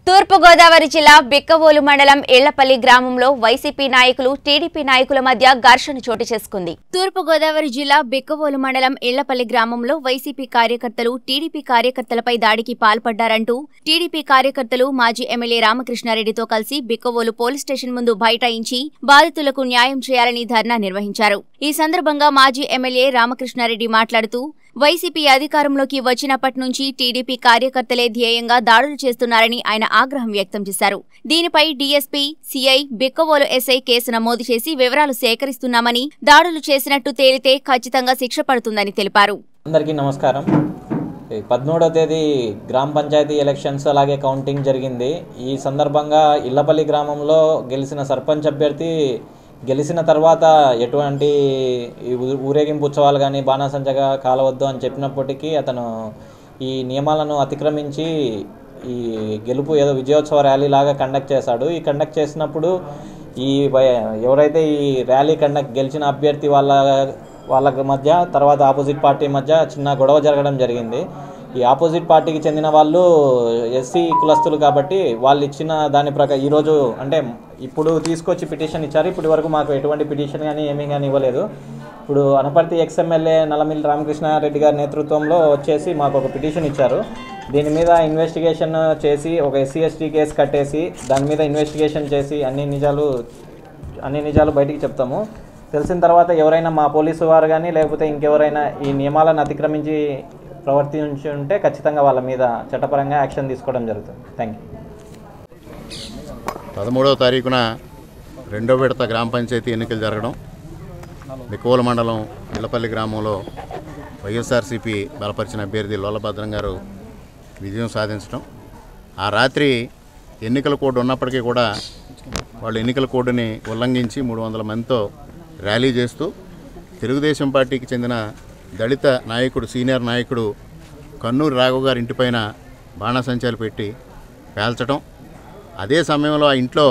తూర్పుగోదావరి జిల్లా బిక్కవోలు మండలం ఇళ్లపల్లి గ్రామంలో వైసీపీ నాయకులు టీడీపీ నాయకుల మధ్య ఘర్షణ చోటు చేసుకుంది తూర్పుగోదావరి జిల్లా బిక్కవోలు మండలం ఇళ్లపల్లి గ్రామంలో వైసీపీ కార్యకర్తలు టీడీపీ కార్యకర్తలపై దాడికి పాల్పడ్డారంటూ టీడీపీ కార్యకర్తలు మాజీ ఎమ్మెల్యే రామకృష్ణారెడ్డితో కలిసి బిక్కవోలు పోలీస్ స్టేషన్ ముందు బైఠాయించి బాధితులకు న్యాయం చేయాలని ధర్నా నిర్వహించారు ఈ సందర్భంగా మాజీ ఎమ్మెల్యే రామకృష్ణారెడ్డి మాట్లాడుతూ వైసీపీ అధికారంలోకి వచ్చినప్పటి నుంచి టీడీపీ కార్యకర్తలే ధ్యేయంగా దాడులు చేస్తున్నారని ఆయన ఆగ్రహం వ్యక్తం చేశారు దీనిపై DSP CI Bikkavolu SI case నమోదు చేసి వివరాలు సేకరిస్తున్నామని దాడులు చేసినట్టు తేలితే ఖచ్చితంగా శిక్ష పడుతుందని తెలిపారు అందరికీ నమస్కారం ఈ పదమూడవ తేదీ గ్రామ పంచాయతీ ఎలక్షన్స్ అలాగే కౌంటింగ్ జరిగింది ఈ సందర్భంగా ఇళ్లపల్లి గ్రామంలో గెలిచిన సర్పంచ్ అభ్యర్థి గెలిచిన తర్వాత ఎటువంటి ఈ ఊ- ఊరేగింపు ఉత్సవాలు కానీ బాణాసంచగా కాలవద్దు అని చెప్పినప్పటికీ అతను ఈ నియమాలను అతిక్రమించి ఈ గెలుపు ఏదో విజయోత్సవ ర్యాలీ లాగా కండక్ట్ చేశాడు ఈ కండక్ట్ చేసినప్పుడు ఈ వై- ఎవరైతే ఈ ర్యాలీ కండక్ట్ గెలిచిన అభ్యర్థి వాళ్ళ వాళ్ళకి మధ్య తర్వాత ఆపోజిట్ పార్టీ మధ్య చిన్న గొడవ జరగడం జరిగింది ఈ ఆపోజిట్ పార్టీకి చెందిన వాళ్ళు ఎస్సీ కులస్తులు కాబట్టి వాళ్ళు ఇచ్చిన దాని ప్రకారం ఈరోజు అంటే ఇప్పుడు తీసుకొచ్చి పిటిషన్ ఇచ్చారు ఇప్పటి వరకు మాకు ఎటువంటి పిటిషన్ కానీ ఏమీ కానీ ఇవ్వలేదు ఇప్పుడు అనపర్తి ఎక్స్ఎమ్మెల్యే నల్లమిల్లి రామకృష్ణారెడ్డి గారి నేతృత్వంలో వచ్చేసి మాకు ఒక పిటిషన్ ఇచ్చారు దీని మీద ఇన్వెస్టిగేషన్ చేసి ఒక ఎస్సీ ఎస్టీ కేసు కట్టేసి దాని మీద ఇన్వెస్టిగేషన్ చేసి అన్ని నిజాలు అన్ని నిజాలు బయటికి చెప్తాము తెలిసిన తర్వాత ఎవరైనా మా పోలీసు వారు కానీ లేకపోతే ఇంకెవరైనా ఈ నియమాలను అతిక్రమించి ప్రవర్తించి ఉంటే ఖచ్చితంగా వాళ్ళ మీద చట్టపరంగా యాక్షన్ తీసుకోవడం జరుగుతుంది థ్యాంక్ యూ పదమూడవ తారీఖున రెండో విడత గ్రామ పంచాయతీ ఎన్నికలు జరగడం నికోల మండలం ఇళ్లపల్లి గ్రామంలో వైఎస్ఆర్సీపీ బలపరిచిన అభ్యర్థి లోలభద్రం గారు విజయం సాధించడం ఆ రాత్రి ఎన్నికల కోడ్ ఉన్నప్పటికీ కూడా వాళ్ళు ఎన్నికల కోడ్ని ఉల్లంఘించి మూడు వందల మందితో ర్యాలీ చేస్తూ తెలుగుదేశం పార్టీకి చెందిన దళిత నాయకుడు సీనియర్ నాయకుడు కన్నూరు రాఘవ్ గారి ఇంటిపైన బాణాసంచాలు పెట్టి పేల్చడం అదే సమయంలో ఆ ఇంట్లో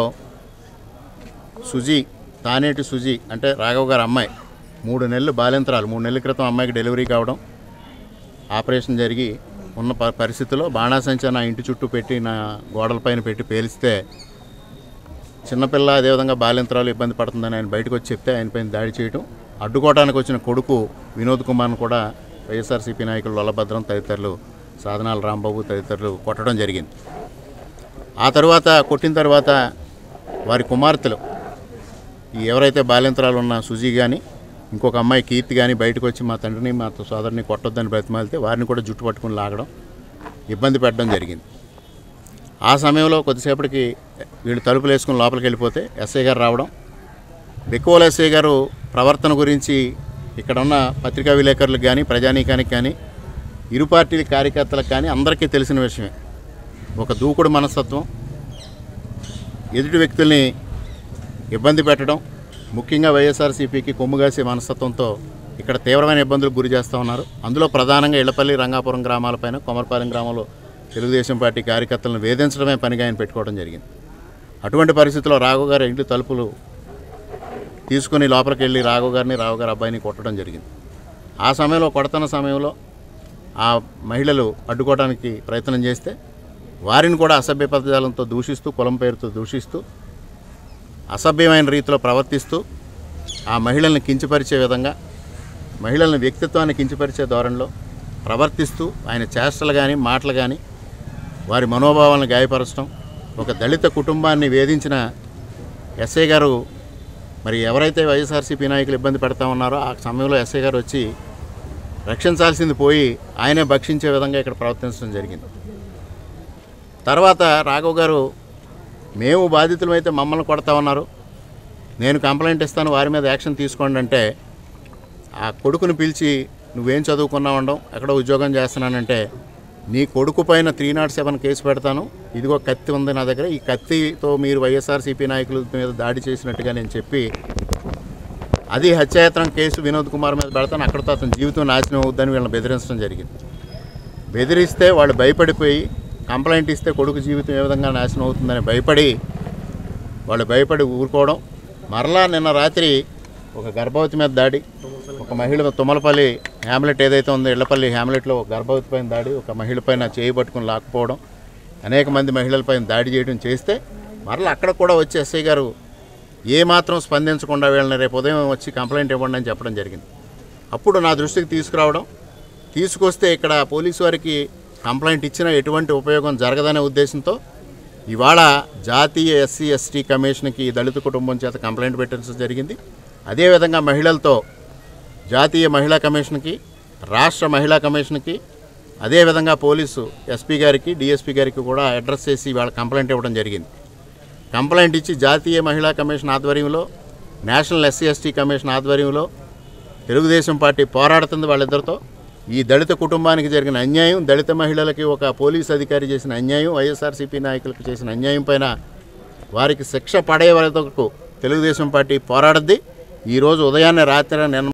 సుజీ తానేటి సుజీ అంటే రాఘవ్ గారి అమ్మాయి మూడు నెలలు బాలింతరాలు మూడు నెలల క్రితం అమ్మాయికి డెలివరీ కావడం ఆపరేషన్ జరిగి ఉన్న ప- పరిస్థితిలో బాణాసంచా నా ఇంటి చుట్టూ పెట్టి నా గోడలపైన పెట్టి పేలిస్తే చిన్నపిల్ల అదేవిధంగా బాలింతరాలు ఇబ్బంది పడుతుందని ఆయన బయటకు వచ్చి చెప్తే ఆయన పైన దాడి చేయడం అడ్డుకోవడానికి వచ్చిన కొడుకు వినోద్ కుమార్ను కూడా వైఎస్ఆర్సీపీ నాయకులు లొల్లభద్రం తదితరులు సాధనాల రాంబాబు తదితరులు కొట్టడం జరిగింది ఆ తర్వాత కొట్టిన తర్వాత వారి కుమార్తెలు ఈ ఎవరైతే బాలింతరాలు ఉన్న సుజీ కానీ ఇంకొక అమ్మాయి కీర్తి కానీ బయటకు వచ్చి మా తండ్రిని మా సోదరిని కొట్టొద్దని బ్రతిమాలితే వారిని కూడా జుట్టు పట్టుకుని లాగడం ఇబ్బంది పెట్టడం జరిగింది ఆ సమయంలో కొద్దిసేపటికి వీళ్ళు తలుపులు వేసుకుని లోపలికి వెళ్ళిపోతే ఎస్ఐ గారు రావడం బిక్కువల ఎస్ఐ గారు ప్రవర్తన గురించి ఇక్కడ ఉన్న పత్రికా విలేకరులకు కానీ ప్రజానీకానికి కానీ ఇరు పార్టీల కార్యకర్తలకు కానీ అందరికీ తెలిసిన విషయమే ఒక దూకుడు మనస్తత్వం ఎదుటి వ్యక్తుల్ని ఇబ్బంది పెట్టడం ముఖ్యంగా వైఎస్ఆర్సీపీకి కొమ్ముగాసే మనస్తత్వంతో ఇక్కడ తీవ్రమైన ఇబ్బందులకు గురి చేస్తూ ఉన్నారు అందులో ప్రధానంగా ఇళ్లపల్లి రంగాపురం గ్రామాలపైన కొమరపాలెం గ్రామంలో తెలుగుదేశం పార్టీ కార్యకర్తలను వేధించడమే పనిగా ఆయన పెట్టుకోవడం జరిగింది అటువంటి పరిస్థితుల్లో రాఘవ్ గారి ఇంటి తలుపులు తీసుకుని లోపలికి వెళ్ళి రాఘవ్ గారిని రాఘవ్ గారి అబ్బాయిని కొట్టడం జరిగింది ఆ సమయంలో కొడతన్న సమయంలో ఆ మహిళలు అడ్డుకోవడానికి ప్రయత్నం చేస్తే వారిని కూడా అసభ్య పదజాలంతో దూషిస్తూ కులం పేరుతో దూషిస్తూ అసభ్యమైన రీతిలో ప్రవర్తిస్తూ ఆ మహిళల్ని కించపరిచే విధంగా మహిళలను వ్యక్తిత్వాన్ని కించపరిచే ధోరణిలో ప్రవర్తిస్తూ ఆయన చేష్టలు కానీ మాటలు కానీ వారి మనోభావాలను గాయపరచడం ఒక దళిత కుటుంబాన్ని వేధించిన ఎస్ఐ గారు మరి ఎవరైతే వైఎస్ఆర్సీపీ నాయకులు ఇబ్బంది పెడతా ఉన్నారో ఆ సమయంలో ఎస్ఐ గారు వచ్చి రక్షించాల్సింది పోయి ఆయనే భక్షించే విధంగా ఇక్కడ ప్రవర్తించడం జరిగింది తర్వాత రాఘవ్ గారు మేము బాధితులమైతే మమ్మల్ని కొడతా ఉన్నారు నేను కంప్లైంట్ ఇస్తాను వారి మీద యాక్షన్ తీసుకోండి అంటే ఆ కొడుకుని పిలిచి నువ్వేం చదువుకున్నావు అనడం ఎక్కడ ఉద్యోగం చేస్తున్నానంటే నీ కొడుకు పైన త్రీ నాట్ సెవెన్ కేసు పెడతాను ఇదిగో కత్తి ఉంది నా దగ్గర ఈ కత్తితో మీరు వైఎస్ఆర్సీపీ నాయకుల మీద దాడి చేసినట్టుగా నేను చెప్పి అది హత్యాయత్నం కేసు వినోద్ కుమార్ మీద పెడతాను అక్కడితో అతని జీవితం నాశనం అవుద్దని వీళ్ళని బెదిరించడం జరిగింది బెదిరిస్తే వాళ్ళు భయపడిపోయి కంప్లైంట్ ఇస్తే కొడుకు జీవితం ఏ విధంగా నాశనం అవుతుందని భయపడి వాళ్ళు భయపడి ఊరుకోవడం మరలా నిన్న రాత్రి ఒక గర్భవతి మీద దాడి ఒక మహిళ తుమ్మలపల్లి హ్యామ్లెట్ ఏదైతే ఉందో ఇళ్లపల్లి హ్యామ్లెట్లో ఒక గర్భవతి పైన దాడి ఒక మహిళ పైన చేయి పట్టుకుని లాక్కుపోవడం అనేక మంది మహిళలపైన దాడి చేయడం చేస్తే మరలా అక్కడ కూడా వచ్చి ఎస్ఐ గారు ఏమాత్రం స్పందించకుండా వీళ్ళని రేపు ఉదయం వచ్చి కంప్లైంట్ ఇవ్వండి అని చెప్పడం జరిగింది అప్పుడు నా దృష్టికి తీసుకురావడం తీసుకొస్తే ఇక్కడ పోలీసు వారికి కంప్లైంట్ ఇచ్చినా ఎటువంటి ఉపయోగం జరగదనే ఉద్దేశంతో ఇవాళ జాతీయ ఎస్సీ ఎస్టీ కమిషన్కి ఈ దళిత కుటుంబం చేత కంప్లైంట్ పెట్టించడం జరిగింది అదేవిధంగా మహిళలతో జాతీయ మహిళా కమిషన్కి రాష్ట్ర మహిళా కమిషన్కి అదేవిధంగా పోలీసు ఎస్పీ గారికి డిఎస్పీ గారికి కూడా అడ్రస్ చేసి వాళ్ళ కంప్లైంట్ ఇవ్వడం జరిగింది కంప్లైంట్ ఇచ్చి జాతీయ మహిళా కమిషన్ ఆధ్వర్యంలో నేషనల్ ఎస్సీ ఎస్టీ కమిషన్ ఆధ్వర్యంలో తెలుగుదేశం పార్టీ పోరాడుతుంది వాళ్ళిద్దరితో ఈ దళిత కుటుంబానికి జరిగిన అన్యాయం దళిత మహిళలకి ఒక పోలీస్ అధికారి చేసిన అన్యాయం వైఎస్ఆర్సీపీ నాయకులకు చేసిన అన్యాయం పైన వారికి శిక్ష పడే వరకు తెలుగుదేశం పార్టీ పోరాడద్ది ఈరోజు ఉదయాన్నే రాత్రి నిన్న